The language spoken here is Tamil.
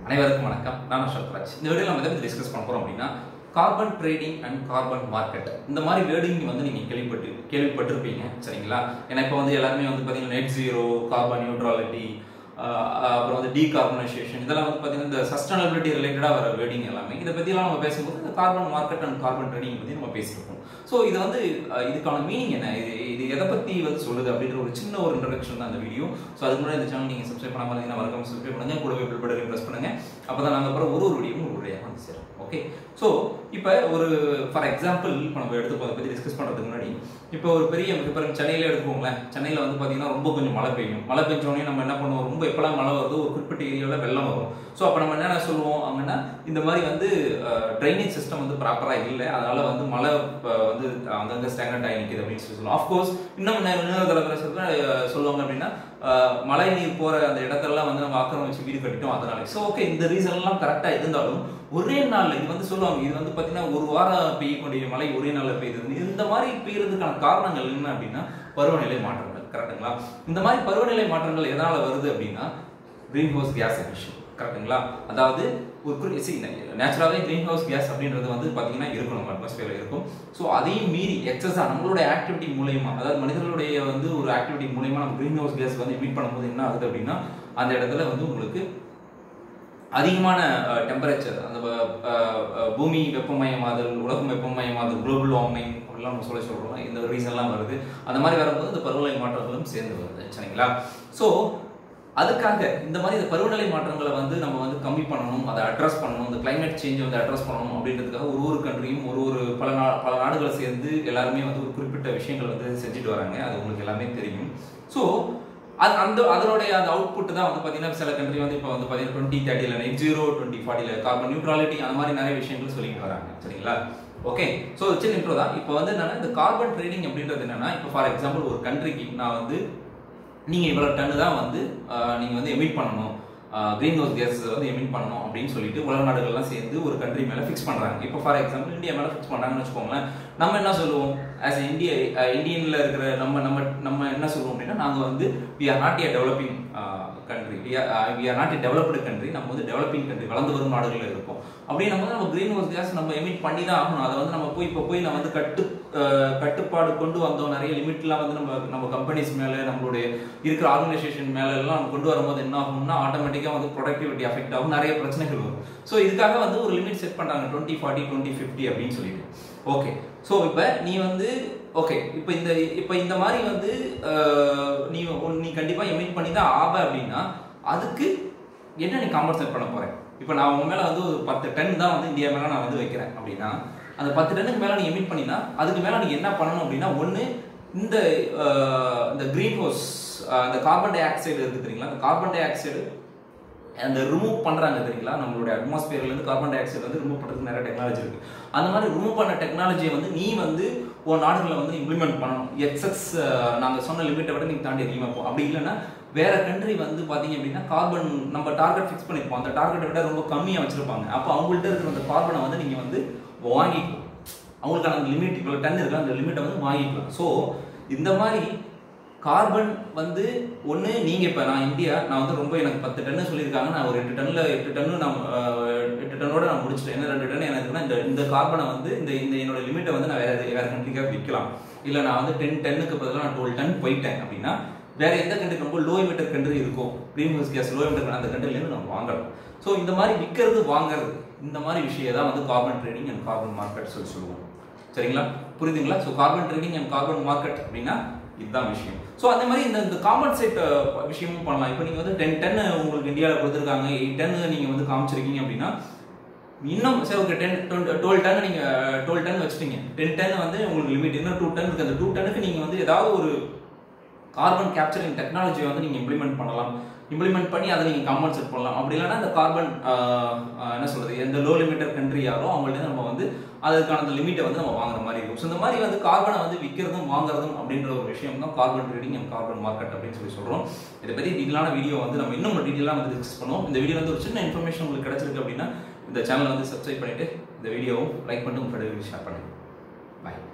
அனைவருக்கும் வணக்கம் நான் அசோக் ராஜ் இந்த வீடியோ நம்ம எதை பத்தி டிஸ்கஸ் பண்ண போறோம் அப்படின்னா carbon trading and carbon market இந்த மாதிரி வேர்டிங் வந்து நீங்க கேள்விப்பட்டு கேள்விப்பட்டிருப்பீங்க சரிங்களா ஏன்னா இப்போ வந்து எல்லாருமே வந்து பாத்தீங்கன்னா நெட் ஜீரோ கார்பன் நியூட்ரலிட்டி அப்புறம் வந்து டீகார்பனைசேஷன் இதெல்லாம் வந்து பார்த்தீங்கன்னா இந்த சஸ்டைனபிலிட்டி ரிலேட்டடாக வர வேர்டிங் எல்லாமே இதை பற்றிலாம் நம்ம பேசும்போது இந்த carbon market and carbon trading பற்றி நம்ம பேசியிருக்கோம் ஸோ இது வந்து அஹ், இதுக்கான மீனிங் என்ன இது இது எதை பற்றி வந்து சொல்லுது அப்படின்ற ஒரு சின்ன ஒரு இன்ட்ரடக்ஷன் தான் இந்த வீடியோ ஸோ அதுக்கு முன்னாடி இந்த சேனல் நீங்கள் சப்ஸ்கிரைப் பண்ணாமல் இருந்தீங்கன்னா மறக்காம சப்ஸ்கிரைப் பண்ணுங்க கூடவே பில் பட்டன் ப்ரெஸ் பண்ணுங்க அப்போ தான் நாங்கள் அப்புறம் ஒரு ஒரு வீடியோ ஒரு வீடியோ வந்து சேரும் ஓகே ஸோ இப்போ ஒரு ஃபார் எக்ஸாம்பிள் இப்போ நம்ம எடுத்து அதை பற்றி டிஸ்கஸ் பண்ணுறதுக்கு முன்னாடி இப்போ ஒரு பெரிய இப்போ சென்னையில எடுத்துக்கோங்களேன் சென்னையில் வந்து பார்த்தீங்கன்னா ரொம்ப கொஞ்சம் மழை பெய்யும் மழை பெஞ்சோடனே நம்ம என்ன பண்ணுவோம் ரொம்ப எப்போல்லாம் மழை வருதோ ஒரு குறிப்பிட்ட ஏரியாவில் வெள்ளம் வரும் ஸோ அப்போ நம்ம என்ன சொல்லுவோம் அப்படின்னா இந்த மாதிரி வந்து ட்ரைனேஜ் சிஸ்டம் வந்து ப்ராப்பராக இல்லை அதனால வந்து மழை அஹ், வந்து அங்கங்கே ஸ்டாங்கர்ட் ஆகி நிற்குது அப்படின்னு சொல்லி சொல்லுவோம் ஆஃப்கோர்ஸ் இன்னும் இன்னொரு தலைவர் சொல்லுவாங்க அப்படின்னா அஹ், மழை நீர் போகிற அந்த இடத்தெல்லாம் வந்து நம்ம ஆக்கிரமிச்சு வீடு கட்டிட்டோம் அதனால ஸோ ஓகே இந்த ரீசன் எல்லாம் கரெக்டாக இருந்தாலும் ஒரே நாள்ல இது வந்து சொல்லுவாங்க இது வந்து பார்த்தீங்கன்னா ஒரு வாரம் பெய்யக்கூடிய மழை ஒரே நாள்ல பெய்யுது இந்த மாதிரி பெய்யறதுக்கான காரணங்கள் என்ன அப்படின்னா பருவநிலை மாற்றங்கள் கரெக்ட்டுங்களா இந்த மாதிரி பருவநிலை மாற்றங்கள் எதனால வருது அப்படின்னா கிரீன் ஹவுஸ் கேஸ் எமிஷன் கரெக்ட்டுங்களா அதாவது ஒரு குறி சி நேச்சுரலாகவே கிரீன் ஹவுஸ் கேஸ் அப்படின்றது வந்து பார்த்தீங்கன்னா இருக்கும் நம்ம அட்மாஸ்பியரில் இருக்கும் ஸோ அதையும் மீறி எக்ஸஸாக நம்மளுடைய ஆக்டிவிட்டி மூலயமா அதாவது மனிதர்களுடைய வந்து ஒரு ஆக்டிவிட்டி மூலயமா நம்ம கிரீன் ஹவுஸ் கேஸ் வந்து எமிட் பண்ணும்போது என்ன ஆகுது அப்படின்னா அந்த இடத்துல வந்து உங்களுக்கு அதிகமான டெம்பரேச்சர் அந்த அஹ், அஹ், பூமி வெப்பமயமாதல் உலகம் வெப்பமயமாதல் குளோபல் வார்மிங் அப்படிலாம் நம்ம சொல்ல சொல்கிறோம் இந்த ரீசன்லாம் வருது அந்த மாதிரி வரும்போது இந்த பருவநிலை மாற்றங்களும் சேர்ந்து வருது சரிங்களா ஸோ அதுக்காக இந்த மாதிரி இந்த பருவநிலை மாற்றங்களை வந்து நம்ம வந்து கம்மி பண்ணணும் அதை அட்ரஸ் பண்ணணும் இந்த கிளைமேட் சேஞ்ச் வந்து அட்ரஸ் பண்ணணும் அப்படின்றதுக்காக ஒரு ஒரு கண்ட்ரியும் ஒரு ஒரு பல நா பல நாடுகளை சேர்ந்து எல்லாருமே வந்து ஒரு குறிப்பிட்ட விஷயங்கள் வந்து செஞ்சுட்டு வராங்க அது உங்களுக்கு எல்லாமே தெரியும் ஸோ அது அந்த அதனுடைய அந்த அவுட்புட் தான் வந்து பார்த்தீங்கன்னா சில கண்ட்ரி வந்து இப்போ வந்து பார்த்தீங்கன்னா டுவெண்ட்டி தேர்ட்டியில் நெட் ஜீரோ டுவெண்ட்டி ஃபார்ட்டியில் கார்பன் நியூட்ராலிட்டி அந்த மாதிரி நிறைய விஷயங்கள் சொல்லிட்டு வராங்க சரிங்களா ஓகே ஸோ சின்ன இன்ட்ரோ தான் இப்போ வந்து என்னன்னா இந்த கார்பன் ட்ரேடிங் அப்படின்றது என்னன்னா இப்போ ஃபார் எக்ஸாம்பிள் ஒரு கண்ட்ரிக்கு நான் வந்து நீங்கள் இவ்வளோ டன்னு தான் வந்து நீங்கள் வந்து எமிட் பண்ணணும் க்ரீன் ஹவுஸ் கேஸ் வந்து எமிட் பண்ணணும் அப்படின்னு சொல்லிட்டு உலக நாடுகள்லாம் சேர்ந்து ஒரு கண்ட்ரி மேலே ஃபிக்ஸ் பண்ணுறாங்க இப்போ ஃபார் எக்ஸாம்பிள் இந்தியா மேலே ஃபிக்ஸ் பண்ணுறாங்கன்னு வச்சுக்கோங்களேன் நம்ம என்ன சொல்லுவோம் ஆஸ் இந்திய இந்தியனில் இருக்கிற நம்ம நம்ம நம்ம என்ன சொல்லுவோம் அப்படின்னா நாங்கள் வந்து we are not a developing country we are not a developed country நம்ம வந்து டெவலப்பிங் கண்ட்ரி வளர்ந்து வரும் நாடுகளில் இருப்போம் அப்படியே நம்ம நம்ம கிரீன் ஹவுஸ் கேஸ் நம்ம எமிட் பண்ணி தான் ஆகணும் அதை வந்து நம்ம போய் இப்போ போய் நம்ம வந்து கட்டு அஹ், கட்டுப்பாடு கொண்டு வந்தோம் நிறைய லிமிட்லாம் வந்து நம்ம நம்ம கம்பெனிஸ் மேலே நம்மளுடைய இருக்கிற ஆர்கனைசேஷன் மேல எல்லாம் நம்ம கொண்டு வரும்போது என்ன ஆகும்னா ஆட்டோமேட்டிக்காக வந்து ப்ரொடக்டிவிட்டி அஃபெக்ட் ஆகும் நிறைய பிரச்சனைகள் வரும் ஸோ இதுக்காக வந்து ஒரு லிமிட் செட் பண்றாங்க டுவெண்ட்டி ஃபார்ட்டி டுவெண்ட்டி ஃபிஃப்டி அப்படின்னு சொல்லிட்டு ஓகே ஸோ இப்போ நீ வந்து ஓகே இப்போ இந்த இப்போ இந்த மாதிரி வந்து அஹ், நீ உன்- நீ கண்டிப்பாக எமிட் பண்ணி தான் ஆவ அப்படின்னா அதுக்கு என்ன நீ காம்பன்சேட் பண்ண போற இப்போ நான் உங்க மேல வந்து ஒரு பத்து டன் தான் வந்து இந்தியா மேல நான் வந்து வைக்கிறேன் அப்படின்னா அந்த பத்து டன்னுக்கு மேல நீ எமிட் பண்ணினா அதுக்கு மேல நீ என்ன பண்ணணும் அப்படின்னா ஒண்ணு இந்த அஹ், இந்த கிரீன் ஹவுஸ் அந்த கார்பன் டை ஆக்சைடு இருக்கு தெரியுங்களா அந்த கார்பன் டை ஆக்சைடு அந்த ரிமூவ் பண்றாங்க தெரியுங்களா நம்மளுடைய அட்மாஸ்பியர்ல இருந்து கார்பன் டை ஆக்சைடு வந்து ரிமூவ் பண்றதுக்கு நிறைய டெக்னாலஜி இருக்கு அந்த மாதிரி ரிமூவ் பண்ண டெக்னாலஜியை வந்து நீ வந்து உன் நாடுகளில் வந்து இம்ப்ளிமெண்ட் பண்ணணும் எக்ஸஸ் நாங்க சொன்ன லிமிட்டை விட நீங்க தாண்டி அதிகமாக போ அப்படி இல்லைன்னா வேற கண்ட்ரி வந்து பாத்தீங்க அப்படின்னா கார்பன் நம்ம டார்கெட் ஃபிக்ஸ் பண்ணிருப்போம் அந்த டார்கெட்டை விட ரொம்ப கம்மியா வச்சிருப்பாங்க அப்போ அவங்கள்ட்ட இருக்கிற அந்த கார்பனை வந்து நீங்க வந்து வாங்கிக்கலாம் அவங்களுக்கான அந்த லிமிட் இவ்வளோ டன் இருக்கு அந்த லிமிட்டை வந்து வாங்கிக்கலாம் ஸோ இந்த மாதிரி கார்பன் வந்து ஒன்று நீங்கள் இப்போ நான் இந்தியா நான் வந்து ரொம்ப எனக்கு பத்து டன்னு சொல்லியிருக்காங்க நான் ஒரு எட்டு டன்னில் எட்டு டன்னு நான் அஹ், எட்டு டன்னோட நான் முடிச்சிட்டேன் என்ன ரெண்டு டன் எனக்கு இருக்குன்னா இந்த இந்த கார்பனை வந்து இந்த இந்த என்னோட லிமிட்டை வந்து நான் வேற வேற கண்ட்ரிக்காக விற்கலாம் இல்லை நான் வந்து டென் டன்னுக்கு பதிலாக நான் டுவெல் டன் போயிட்டேன் அப்படின்னா வேற எந்த கண்ட்ரி ரொம்ப லோ எமிட்டர் கண்ட்ரி இருக்கும் greenhouse gas low emitter அந்த கண்ட்ரிலேருந்து நம்ம வாங்கலாம் ஸோ இந்த மாதிரி விற்கிறது வாங்குறது இந்த மாதிரி விஷயம் தான் வந்து carbon trading and carbon market சொல்லி சொல்லுவோம் சரிங்களா புரியுதுங்களா so carbon trading and carbon market அப்படின்னா இதுதான் விஷயம் ஸோ அந்த மாதிரி இந்த இந்த காம்பன்சேட் விஷயமும் பண்ணலாம் இப்போ நீங்கள் வந்து டென் டென் உங்களுக்கு இந்தியாவில் கொடுத்துருக்காங்க எயிட் டென் நீங்கள் வந்து காமிச்சிருக்கீங்க அப்படின்னா இன்னும் சரி ஓகே டென் டுவெல் டன் நீங்கள் டுவெல் டன் வச்சுட்டீங்க டென் டன் வந்து உங்களுக்கு லிமிட் இன்னும் டூ டன் இருக்கு அந்த டூ டன்னுக்கு நீங்கள் வந்து ஏதாவது ஒரு கார்பன் கேப்சரிங் டெக்னாலஜியை வந்து நீங்கள் இம்ப்ளிமெண்ட் பண்ணலாம் இம்ப்ளிமெண்ட் பண்ணி அதை நீங்கள் காம்பன்சேட் பண்ணலாம் அப்படி இல்லைன்னா இந்த கார்பன் என்ன சொல்றது எந்த லோ லிமிட்டர் கண்ட்ரி யாரோ அவங்கள்ட்ட நம்ம வந்து அதுக்கான அந்த லிமிட்டை வந்து நம்ம வாங்குற மாதிரி இருக்கும் ஸோ இந்த மாதிரி வந்து கார்பனை வந்து விற்கிறதும் வாங்குறதும் அப்படின்ற ஒரு விஷயம் தான் carbon trading and carbon market அப்படின்னு சொல்லி சொல்கிறோம் இதை பற்றி டீட்டெயிலான வீடியோ வந்து நம்ம இன்னும் டீட்டெயிலாக வந்து டிஸ்கஸ் பண்ணுவோம் இந்த வீடியோ வந்து ஒரு சின்ன இன்ஃபர்மேஷன் உங்களுக்கு கிடைச்சிருக்கு அப்படின்னா இந்த சேனலை வந்து சப்ஸ்கிரைப் பண்ணிட்டு இந்த வீடியோவும் லைக் பண்ணிட்டு உங்கள் ஃப்ரெண்டுக்கு ஷேர் பண்ணுங்க பாய்